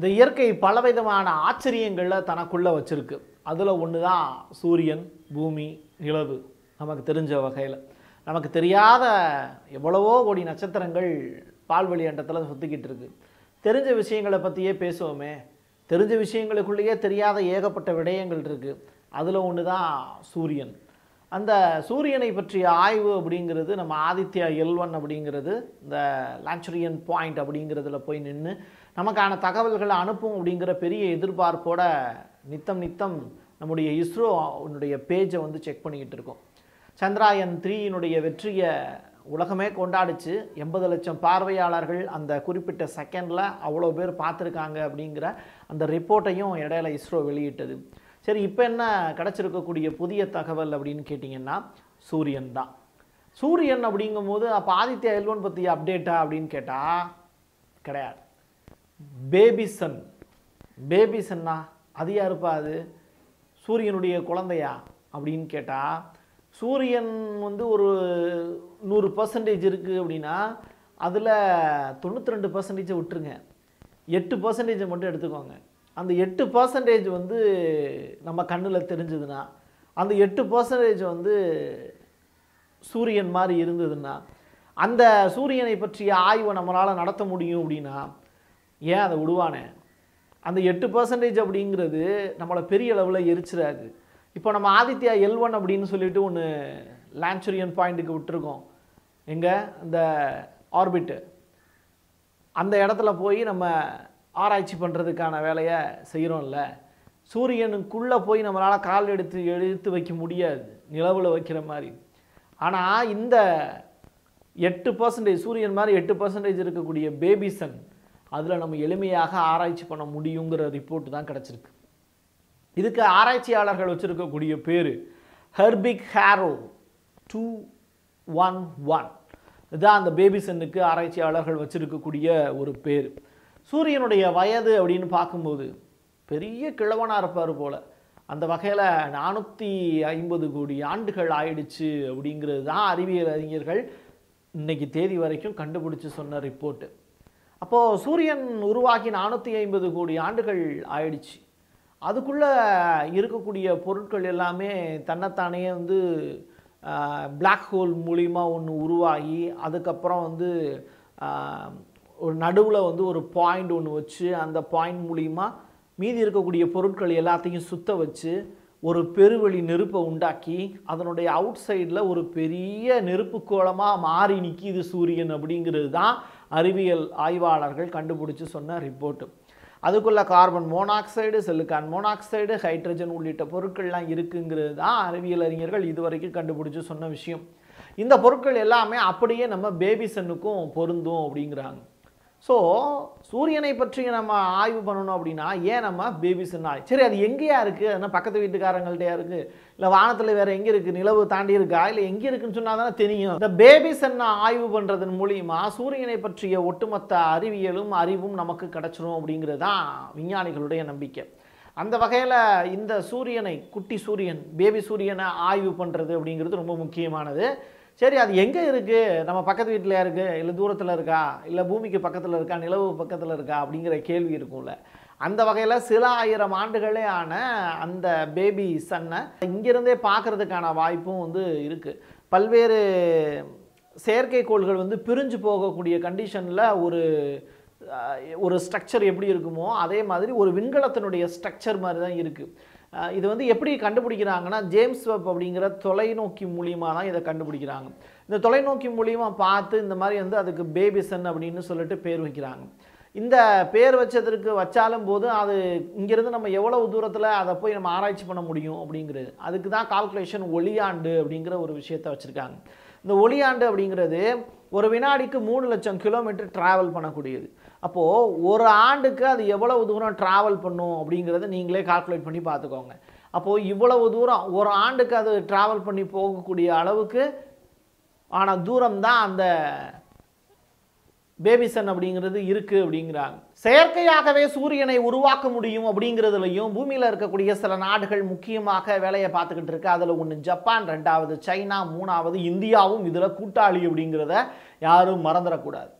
இந்த இயற்கை பலவிதமான ஆச்சரியங்களை தனக்குள்ள வச்சிருக்கு அதில் ஒன்று தான் சூரியன் பூமி நிலவு நமக்கு தெரிஞ்ச வகையில் நமக்கு தெரியாத எவ்வளவோ கோடி நட்சத்திரங்கள் பால்வெளி அண்டத்தில் சுற்றிக்கிட்டு இருக்கு தெரிஞ்ச விஷயங்களை பற்றியே பேசுவோமே தெரிஞ்ச விஷயங்களுக்குள்ளேயே தெரியாத ஏகப்பட்ட விடயங்கள் இருக்குது அதில் ஒன்று தான் சூரியன் அந்த சூரியனை பற்றிய ஆய்வு அப்படிங்கிறது நம்ம ஆதித்யா எல்வன் அப்படிங்கிறது இந்த லான்ச்சுரியன் பாயிண்ட் அப்படிங்கிறதுல போய் நின்று நமக்கான தகவல்களை அனுப்பும் அப்படிங்கிற பெரிய எதிர்பார்ப்போட நித்தம் நித்தம் நம்முடைய இஸ்ரோ உன்னுடைய பேஜை வந்து செக் பண்ணிக்கிட்டு இருக்கோம் சந்திராயன் த்ரீயினுடைய வெற்றியை உலகமே கொண்டாடிச்சு எண்பது லட்சம் பார்வையாளர்கள் அந்த குறிப்பிட்ட செகண்டில் அவ்வளோ பேர் பார்த்துருக்காங்க அப்படிங்கிற அந்த ரிப்போர்ட்டையும் இடையில இஸ்ரோ வெளியிட்டது சரி இப்போ என்ன கிடச்சிருக்கக்கூடிய புதிய தகவல் அப்படின்னு கேட்டிங்கன்னா சூரியன் தான் சூரியன் அப்படிங்கும்போது அப்போ ஆதித்யா எல்வன் பற்றி அப்டேட்டா அப்படின்னு கேட்டால் கிடையாது பேபி சன் பேபி சன்னா அது யாருப்பா அது சூரியனுடைய குழந்தையா அப்படின்னு கேட்டால் சூரியன் வந்து ஒரு நூறு பர்சன்டேஜ் இருக்குது அப்படின்னா அதில் தொண்ணூற்றி ரெண்டு பர்சன்டேஜை விட்டுருங்க எட்டு பர்சன்டேஜை மட்டும் எடுத்துக்கோங்க அந்த எட்டு பர்சன்டேஜ் வந்து நம்ம கண்ணில் தெரிஞ்சதுன்னா அந்த எட்டு பர்சன்டேஜ் வந்து சூரியன் மாதிரி இருந்ததுன்னா அந்த சூரியனை பற்றிய ஆய்வை நம்மளால் நடத்த முடியும் அப்படின்னா ஏன் அதை விடுவானே அந்த எட்டு பர்சன்டேஜ் அப்படிங்கிறது நம்மளை பெரிய அளவில் எரிச்சிடாது இப்போ நம்ம ஆதித்யா எல் ஒன் அப்படின்னு சொல்லிட்டு ஒன்று லான்ச்சுரியன் பாயிண்ட்டுக்கு விட்டுருக்கோம் எங்கே இந்த ஆர்பிட்டு அந்த இடத்துல போய் நம்ம ஆராய்ச்சி பண்ணுறதுக்கான வேலையை செய்கிறோம்ல சூரியனுக்குள்ளே போய் நம்மளால் கால் எடுத்து எடுத்து வைக்க முடியாது நிலவில் வைக்கிற மாதிரி ஆனால் இந்த எட்டு பர்சன்டேஜ் சூரியன் மாதிரி எட்டு பர்சன்டேஜ் இருக்கக்கூடிய பேபி சன் அதில் நம்ம எளிமையாக ஆராய்ச்சி பண்ண முடியுங்கிற ரிப்போர்ட் தான் கிடச்சிருக்கு இதுக்கு ஆராய்ச்சியாளர்கள் வச்சுருக்கக்கூடிய பேர் Herbig Haro two one one இதுதான் அந்த பேபி சன்னுக்கு ஆராய்ச்சியாளர்கள் வச்சிருக்கக்கூடிய ஒரு பேர் சூரியனுடைய வயது அப்படின்னு பார்க்கும்போது பெரிய கிழவனாக இருப்பார் போல அந்த வகையில் நானூற்றி ஐம்பது கோடி ஆண்டுகள் ஆயிடுச்சு அப்படிங்கிறது தான் அறிவியல் அறிஞர்கள் இன்னைக்கு தேதி வரைக்கும் கண்டுபிடிச்சு சொன்ன ரிப்போர்ட்டு அப்போது சூரியன் உருவாகி நானூற்றி ஐம்பது கோடி ஆண்டுகள் ஆயிடுச்சு அதுக்குள்ளே இருக்கக்கூடிய பொருட்கள் எல்லாமே தன்னைத்தானே வந்து பிளாக் ஹோல் மூலிமா ஒன்று உருவாகி அதுக்கப்புறம் வந்து ஆஹ், ஒரு நடுவில் வந்து ஒரு பாயிண்ட் ஒன்று வச்சு அந்த பாயிண்ட் மூலிமா மீதி இருக்கக்கூடிய பொருட்கள் எல்லாத்தையும் சுத்த வச்சு ஒரு பெருவெளி நெருப்பை உண்டாக்கி அதனுடைய அவுட் சைடில் ஒரு பெரிய நெருப்பு கோலமாக மாறி நிற்கிது சூரியன் அப்படிங்கிறது தான் அறிவியல் ஆய்வாளர்கள் கண்டுபிடிச்சு சொன்ன ரிப்போர்ட்டு அதுக்குள்ள carbon monoxide silicon monoxide hydrogen உள்ளிட்ட பொருட்கள்லாம் இருக்குங்கிறது தான் அறிவியல் அறிஞர்கள் இதுவரைக்கும் கண்டுபிடிச்சு சொன்ன விஷயம் இந்த பொருட்கள் எல்லாமே அப்படியே நம்ம பேபி சன்னுக்கும் பொருந்தும் அப்படிங்கிறாங்க ஸோ சூரியனை பற்றி நம்ம ஆய்வு பண்ணணும் அப்படின்னா ஏன் நம்ம பேபி சன் ஆய் சரி அது எங்கேயா இருக்குது அதுனா பக்கத்து வீட்டுக்காரங்கள்ட்டயா இருக்குது இல்லை வானத்தில் வேறு எங்கே இருக்குது நிலவு தாண்டி இருக்கா இல்லை எங்கே இருக்குன்னு சொன்னால் தானே தெரியும் இந்த பேபி சன்னை ஆய்வு பண்ணுறதன் மூலியமா சூரியனை பற்றிய ஒட்டுமொத்த அறிவியலும் அறிவும் நமக்கு கிடைச்சிரும் அப்படிங்கிறது தான் விஞ்ஞானிகளுடைய நம்பிக்கை அந்த வகையில் இந்த சூரியனை குட்டி சூரியன் பேபி சூரியனை ஆய்வு பண்ணுறது அப்படிங்கிறது ரொம்ப முக்கியமானது சரி அது எங்கே இருக்குது நம்ம பக்கத்து வீட்டில் இருக்குது இல்லை தூரத்தில் இருக்கா இல்லை பூமிக்கு பக்கத்தில் இருக்கா நிலவு பக்கத்தில் இருக்கா அப்படிங்கிற கேள்வி இருக்கும்ல அந்த வகையில் சில ஆயிரம் ஆண்டுகளே ஆன அந்த பேபி சன்னை இங்கிருந்தே பார்க்கறதுக்கான வாய்ப்பும் வந்து இருக்குது பல்வேறு செயற்கைக்கோள்கள் வந்து பிரிஞ்சு போகக்கூடிய கண்டிஷனில் ஒரு அஹ், ஒரு ஸ்ட்ரக்சர் எப்படி இருக்குமோ அதே மாதிரி ஒரு விண்கலத்தினுடைய ஸ்ட்ரக்சர் மாதிரி தான் இருக்குது இது வந்து எப்படி கண்டுபிடிக்கிறாங்கன்னா ஜேம்ஸ் வெப் அப்படிங்கிற தொலைநோக்கி மூலியமா தான் இதை கண்டுபிடிக்கிறாங்க இந்த தொலைநோக்கி மூலியமா பார்த்து இந்த மாதிரி வந்து அதுக்கு பேபிசன் அப்படின்னு சொல்லிட்டு பேர் வைக்கிறாங்க இந்த பேர் வச்சதற்கு வச்சாலும் போது அது இங்கிருந்து நம்ம எவ்வளவு தூரத்தில் அதை போய் நம்ம ஆராய்ச்சி பண்ண முடியும் அப்படிங்கிறது அதுக்கு தான் கால்குலேஷன் ஒளியாண்டு அப்படிங்கிற ஒரு விஷயத்தை வச்சுருக்காங்க இந்த ஒளியாண்டு அப்படிங்கிறது ஒரு வினாடிக்கு மூணு லட்சம் கிலோமீட்டர் டிராவல் பண்ணக்கூடியது அப்போது ஒரு ஆண்டுக்கு அது எவ்வளவு தூரம் டிராவல் பண்ணும் அப்படிங்கிறத நீங்களே கால்குலேட் பண்ணி பார்த்துக்கோங்க அப்போது இவ்வளவு தூரம் ஒரு ஆண்டுக்கு அது டிராவல் பண்ணி போகக்கூடிய அளவுக்கு ஆன தூரம் தான் அந்த பேபிசன் அப்படிங்கிறது இருக்கு அப்படிங்கிறாங்க செயற்கையாகவே சூரியனை உருவாக்க முடியும் அப்படிங்கிறதுலையும் பூமியில் இருக்கக்கூடிய சில நாடுகள் முக்கியமாக வேலையை பார்த்துக்கிட்டு இருக்கு அதில் ஒன்று ஜப்பான் ரெண்டாவது சைனா மூணாவது இந்தியாவும் இதில் கூட்டாளி அப்படிங்கிறத யாரும் மறந்துடக்கூடாது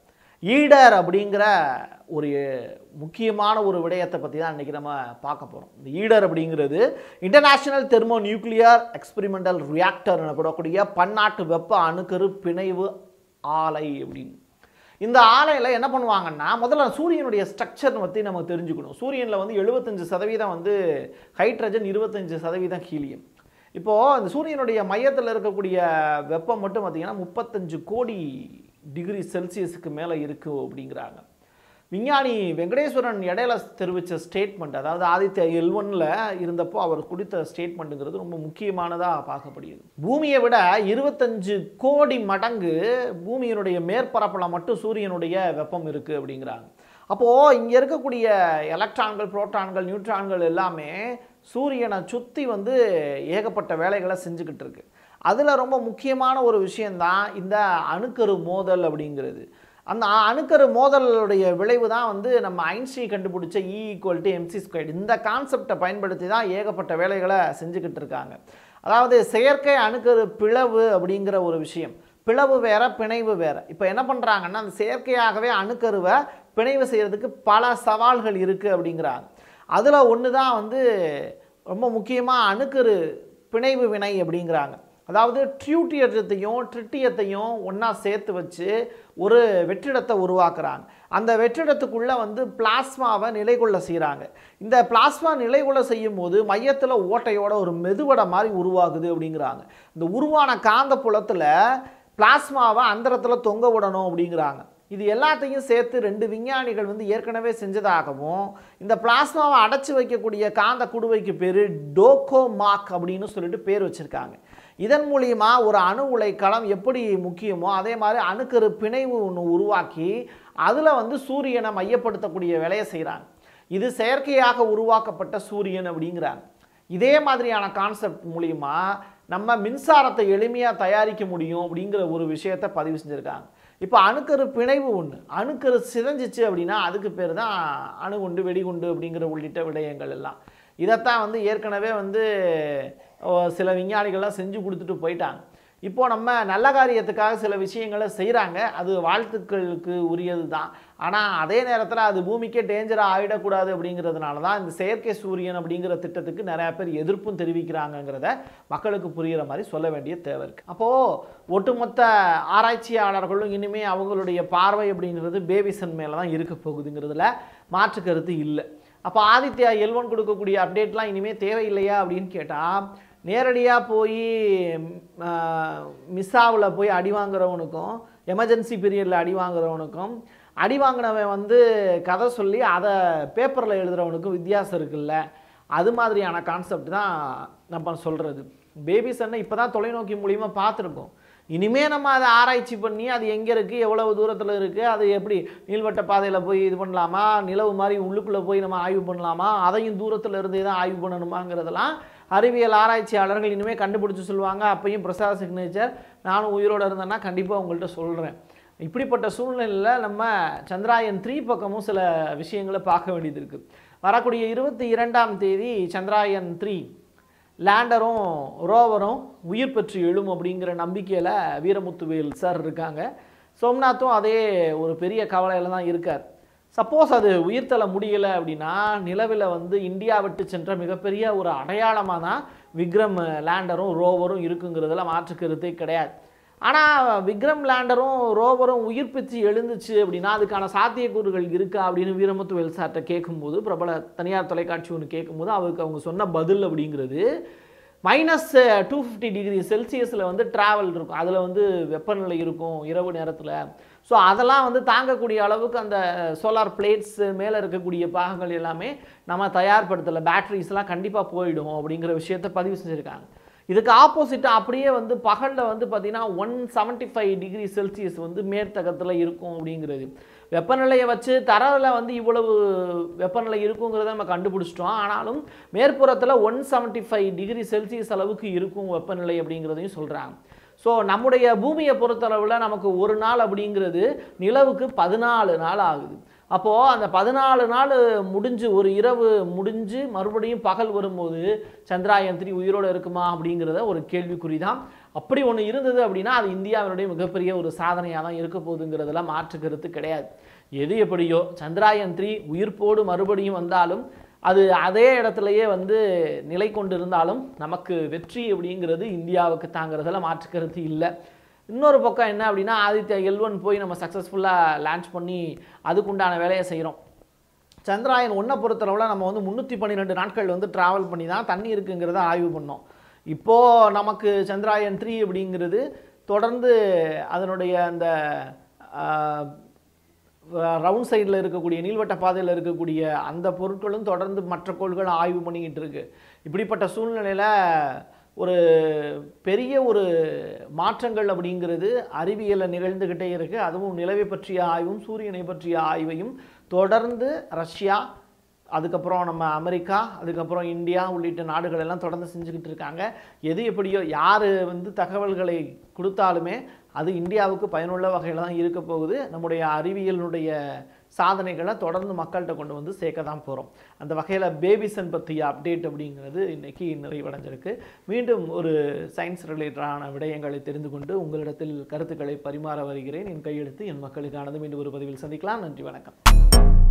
ஈடர் அப்படிங்கிற ஒரு முக்கியமான ஒரு விடயத்தை பற்றி தான் இன்றைக்கி நம்ம பார்க்க போகிறோம் இந்த ஈடர் அப்படிங்கிறது international thermo nuclear experimental reactor எனப்படக்கூடிய பன்னாட்டு வெப்ப அணுக்கரு பிணைவு ஆலை அப்படின்னு இந்த ஆலையில் என்ன பண்ணுவாங்கன்னா முதல்ல சூரியனுடைய ஸ்ட்ரக்சர் பற்றி நம்ம தெரிஞ்சுக்கணும் சூரியனில் வந்து எழுபத்தஞ்சு சதவீதம் வந்து ஹைட்ரஜன் இருபத்தஞ்சு சதவீதம் ஹீலியம் இப்போது இந்த சூரியனுடைய மையத்தில் இருக்கக்கூடிய வெப்பம் மட்டும் பார்த்திங்கன்னா முப்பத்தஞ்சு கோடி டிகிரி செல்சியஸுக்கு மேலே இருக்குது அப்படிங்கிறாங்க விஞ்ஞானி வெங்கடேஸ்வரன் இடையில தெரிவித்த ஸ்டேட்மெண்ட் அதாவது ஆதித்ய எல்வனில் இருந்தப்போ அவர் கொடுத்த ஸ்டேட்மெண்ட்டுங்கிறது ரொம்ப முக்கியமானதாக பார்க்கப்படுகிறது பூமியை விட இருபத்தஞ்சு கோடி மடங்கு பூமியினுடைய மேற்பரப்பில் மட்டும் சூரியனுடைய வெப்பம் இருக்குது அப்படிங்கிறாங்க அப்போது இங்கே இருக்கக்கூடிய எலக்ட்ரான்கள் புரோட்டான்கள் நியூட்ரான்கள் எல்லாமே சூரியனை சுற்றி வந்து ஏகப்பட்ட வேலைகளை செஞ்சுக்கிட்டு இருக்கு அதில் ரொம்ப முக்கியமான ஒரு விஷயந்தான் இந்த அணுக்கரு மோதல் அப்படிங்கிறது அந்த அணுக்கரு மோதலுடைய விளைவு தான் வந்து நம்ம ஐன்ஸ்டீன் கண்டுபிடிச்ச E equal to M C square இந்த கான்செப்டை பயன்படுத்தி தான் ஏகப்பட்ட வேலைகளை செஞ்சுக்கிட்டு இருக்காங்க அதாவது செயற்கை அணுக்கரு பிளவு அப்படிங்கிற ஒரு விஷயம் பிளவு வேற பிணைவு வேற இப்போ என்ன பண்ணுறாங்கன்னா அந்த செயற்கையாகவே அணுக்கருவை பிணைவு செய்கிறதுக்கு பல சவால்கள் இருக்குது அப்படிங்கிறாங்க அதில் ஒன்று தான் வந்து ரொம்ப முக்கியமாக அணுக்கரு பிணைவு வினை அப்படிங்கிறாங்க அதாவது ட்ரியூட்டியத்தையும் ட்ரிட்டியத்தையும் ஒன்றா சேர்த்து வச்சு ஒரு வெற்றிடத்தை உருவாக்குறாங்க அந்த வெற்றிடத்துக்குள்ளே வந்து பிளாஸ்மாவை நிலைகொள்ள செய்கிறாங்க இந்த பிளாஸ்மா நிலைகொள்ள செய்யும் போது மையத்தில் ஓட்டையோட ஒரு மெதுவடை மாதிரி உருவாகுது அப்படிங்கிறாங்க இந்த உருவான காந்த புலத்தில் பிளாஸ்மாவை அந்தரத்தில் தொங்க விடணும் அப்படிங்கிறாங்க இது எல்லாத்தையும் சேர்த்து ரெண்டு விஞ்ஞானிகள் வந்து ஏற்கனவே செஞ்சதாகவும் இந்த பிளாஸ்மாவை அடைச்சி வைக்கக்கூடிய காந்த குடுவைக்கு பேர் டோகோமாக் அப்படின்னு சொல்லிட்டு பேர் வச்சுருக்காங்க இதன் மூலியமா ஒரு அணு உலை களம் எப்படி முக்கியமோ அதே மாதிரி அணுக்கரு பிணைவு ஒன்று உருவாக்கி அதில் வந்து சூரியனை மையப்படுத்தக்கூடிய வேலையை செய்கிறாங்க இது செயற்கையாக உருவாக்கப்பட்ட சூரியன் அப்படிங்கிறாங்க இதே மாதிரியான கான்செப்ட் மூலிமா நம்ம மின்சாரத்தை எளிமையாக தயாரிக்க முடியும் அப்படிங்கிற ஒரு விஷயத்தை பதிவு செஞ்சுருக்காங்க இப்போ அணுக்கரு பிணைவு ஒன்று அணுக்கரு சிதைஞ்சிச்சு அப்படின்னா அதுக்கு பேர் தான் அணுகுண்டு வெடிகுண்டு அப்படிங்கிற உள்ளிட்ட விடயங்கள் எல்லாம் இதைத்தான் வந்து ஏற்கனவே வந்து சில விஞ்ஞானிகள்லாம் செஞ்சு கொடுத்துட்டு போயிட்டாங்க இப்போ நம்ம நல்ல காரியத்துக்காக சில விஷயங்களை செய்கிறாங்க அது வாழ்த்துக்களுக்கு உரியது தான் ஆனால் அதே நேரத்தில் அது பூமிக்கே டேஞ்சராக ஆகிடக்கூடாது அப்படிங்கிறதுனால தான் இந்த செயற்கை சூரியன் அப்படிங்கிற திட்டத்துக்கு நிறையா பேர் எதிர்ப்பும் தெரிவிக்கிறாங்கங்கிறத மக்களுக்கு புரிகிற மாதிரி சொல்ல வேண்டிய தேவை இருக்குது அப்போது ஒட்டுமொத்த ஆராய்ச்சியாளர்களும் இனிமேல் அவங்களுடைய பார்வை அப்படிங்கிறது பேபிசன் மேலே தான் இருக்க போகுதுங்கிறதுல மாற்று கருத்து இல்லை அப்போ ஆதித்யா எல்வன் கொடுக்கக்கூடிய அப்டேட்லாம் இனிமேல் தேவையில்லையா அப்படின்னு கேட்டால் நேரடியாக போய் மிஸ்ஸாவில் போய் அடி வாங்குறவனுக்கும் எமர்ஜென்சி பீரியடில் அடி வாங்குறவனுக்கும் அடி வாங்கினவன் வந்து கதை சொல்லி அதை பேப்பரில் எழுதுகிறவனுக்கும் வித்தியாசம் இருக்குல்ல அது மாதிரியான கான்செப்ட் தான் நம்ம சொல்கிறது பேபி சன்னை இப்போ தான் தொலைநோக்கி மூலிமா பார்த்துருக்கோம் இனிமே நம்ம அதை ஆராய்ச்சி பண்ணி அது எங்கே இருக்குது எவ்வளவு தூரத்தில் இருக்குது அது எப்படி நீள்வட்ட பாதையில் போய் இது பண்ணலாமா நிலவு மாதிரி உள்ளுக்குள்ளே போய் நம்ம ஆய்வு பண்ணலாமா அதையும் தூரத்தில் இருந்தே தான் ஆய்வு பண்ணணுமாங்கிறதெல்லாம் அறிவியல் ஆராய்ச்சியாளர்கள் இனிமேல் கண்டுபிடிச்சி சொல்லுவாங்க அப்பையும் பிரசாத் சிக்னேச்சர் நானும் உயிரோடு இருந்தேன்னா கண்டிப்பாக உங்கள்கிட்ட சொல்கிறேன் இப்படிப்பட்ட சூழ்நிலையில் நம்ம சந்திராயன் த்ரீ பக்கமும் சில விஷயங்களை பார்க்க வேண்டியது இருக்குது வரக்கூடிய இருபத்தி இரண்டாம் தேதி சந்திராயன் த்ரீ லேண்டரும் ரோவரும் உயிர் பெற்று எழும் அப்படிங்கிற நம்பிக்கையில் வீரமுத்துவேல் சார் இருக்காங்க சோம்நாத்தும் அதே ஒரு பெரிய கவலையில் தான் இருக்கார் சப்போஸ் அது உயிர்த்தல முடியலை அப்படின்னா நிலவில் வந்து இந்தியா விட்டு சென்ற மிகப்பெரிய ஒரு அடையாளமாக தான் விக்ரம் லேண்டரும் ரோவரும் இருக்குங்கிறதுல மாற்று கருத்தே கிடையாது ஆனால் விக்ரம் லேண்டரும் ரோவரும் உயிர்ப்பிச்சு எழுந்துச்சு அப்படின்னா அதுக்கான சாத்தியக்கூறுகள் இருக்கா அப்படின்னு வீரமுத்துவேல் சார்கிட்ட கேட்கும்போது பிரபல தனியார் தொலைக்காட்சி ஒன்று கேட்கும்போது அவருக்கு அவங்க சொன்ன பதில் அப்படிங்கிறது மைனஸ் டூ ஃபிஃப்டி டிகிரி செல்சியஸில் வந்து ட்ராவல் இருக்கும் அதில் வந்து வெப்பநிலை இருக்கும் இரவு நேரத்தில் ஸோ அதெல்லாம் வந்து தாங்கக்கூடிய அளவுக்கு அந்த சோலார் பிளேட்ஸ் மேலே இருக்கக்கூடிய பாகங்கள் எல்லாமே நம்ம தயார்படுத்தலை பேட்டரிஸ்லாம் கண்டிப்பாக போயிடும் அப்படிங்கிற விஷயத்த பதிவு செஞ்சுருக்காங்க இதுக்கு ஆப்போசிட்டாக அப்படியே வந்து பகலில் வந்து பார்த்திங்கன்னா one seventy five degree Celsius வந்து மேற்தகத்தில் இருக்கும் அப்படிங்கிறது வெப்பநிலையை வச்சு தரவில் வந்து இவ்வளவு வெப்பநிலை இருக்குங்கிறத நம்ம கண்டுபிடிச்சிட்டோம் ஆனாலும் மேற்புறத்தில் one seventy five degree Celsius அளவுக்கு இருக்கும் வெப்பநிலை அப்படிங்கிறதையும் சொல்கிறாங்க ஸோ நம்முடைய பூமியை பொறுத்தளவில் நமக்கு ஒரு நாள் அப்படிங்கிறது நிலவுக்கு பதினாலு நாள் ஆகுது அப்போது அந்த பதினாலு நாள் முடிஞ்சு ஒரு இரவு முடிஞ்சு மறுபடியும் பகல் வரும்போது சந்திராயன் த்ரீ உயிரோடு இருக்குமா அப்படிங்கிறத ஒரு கேள்விக்குறி தான் அப்படி ஒன்று இருந்தது அப்படின்னா அது இந்தியாவினுடைய மிகப்பெரிய ஒரு சாதனையாக தான் இருக்க போகுதுங்கிறதுல மாற்று கருத்து கிடையாது எது எப்படியோ சந்திராயன் த்ரீ உயிர்ப்போடு மறுபடியும் வந்தாலும் அது அதே இடத்துலையே வந்து நிலை கொண்டிருந்தாலும் நமக்கு வெற்றி அப்படிங்கிறது இந்தியாவுக்கு தாங்கிறதுல மாற்று கருத்து இல்லை இன்னொரு பக்கம் என்ன அப்படின்னா ஆதித்யா எல்வன் போய் நம்ம சக்ஸஸ்ஃபுல்லாக லான்ச் பண்ணி அதுக்குண்டான வேலையை செய்கிறோம் சந்திராயன் ஒன்றை பொறுத்தளவில் நம்ம வந்து முந்நூற்றி பன்னிரெண்டு நாட்கள் வந்து ட்ராவல் பண்ணி தான் தண்ணி இருக்குங்கிறத ஆய்வு பண்ணோம் இப்போது நமக்கு சந்திராயன் த்ரீ அப்படிங்கிறது தொடர்ந்து அதனுடைய அந்த ரவுண்ட் சைடில் இருக்கக்கூடிய நீள்வட்ட பாதையில் இருக்கக்கூடிய அந்த பொருட்களும் தொடர்ந்து மற்ற கோள்கள் ஆய்வு பண்ணிக்கிட்டு இருக்கு இப்படிப்பட்ட சூழ்நிலையில் ஒரு பெரிய ஒரு மாற்றங்கள் அப்படிங்கிறது அறிவியலில் நிகழ்ந்துக்கிட்டே இருக்குது அதுவும் நிலவை பற்றிய ஆய்வும் சூரியனை பற்றிய ஆய்வையும் தொடர்ந்து ரஷ்யா அதுக்கப்புறம் நம்ம அமெரிக்கா அதுக்கப்புறம் இந்தியா உள்ளிட்ட நாடுகள் எல்லாம் தொடர்ந்து செஞ்சுக்கிட்டு இருக்காங்க எது எப்படியோ யார் வந்து தகவல்களை கொடுத்தாலுமே அது இந்தியாவுக்கு பயனுள்ள வகையில் தான் இருக்க போகுது நம்முடைய அறிவியலுடைய சாதனைகளை தொடர்ந்து மக்கள்கிட்ட கொண்டு வந்து சேர்க்க தான் போகிறோம் அந்த வகையில் பேபிசன் பற்றிய அப்டேட் அப்படிங்கிறது இன்றைக்கி நிறைவடைஞ்சிருக்கு மீண்டும் ஒரு சயின்ஸ் ரிலேட்டடான விடயங்களை தெரிந்து கொண்டு உங்களிடத்தில் கருத்துக்களை பரிமாற வருகிறேன் என் கையெழுத்து என் மக்களுக்கானது மீண்டும் ஒரு பதிவில் சந்திக்கலாம் நன்றி வணக்கம்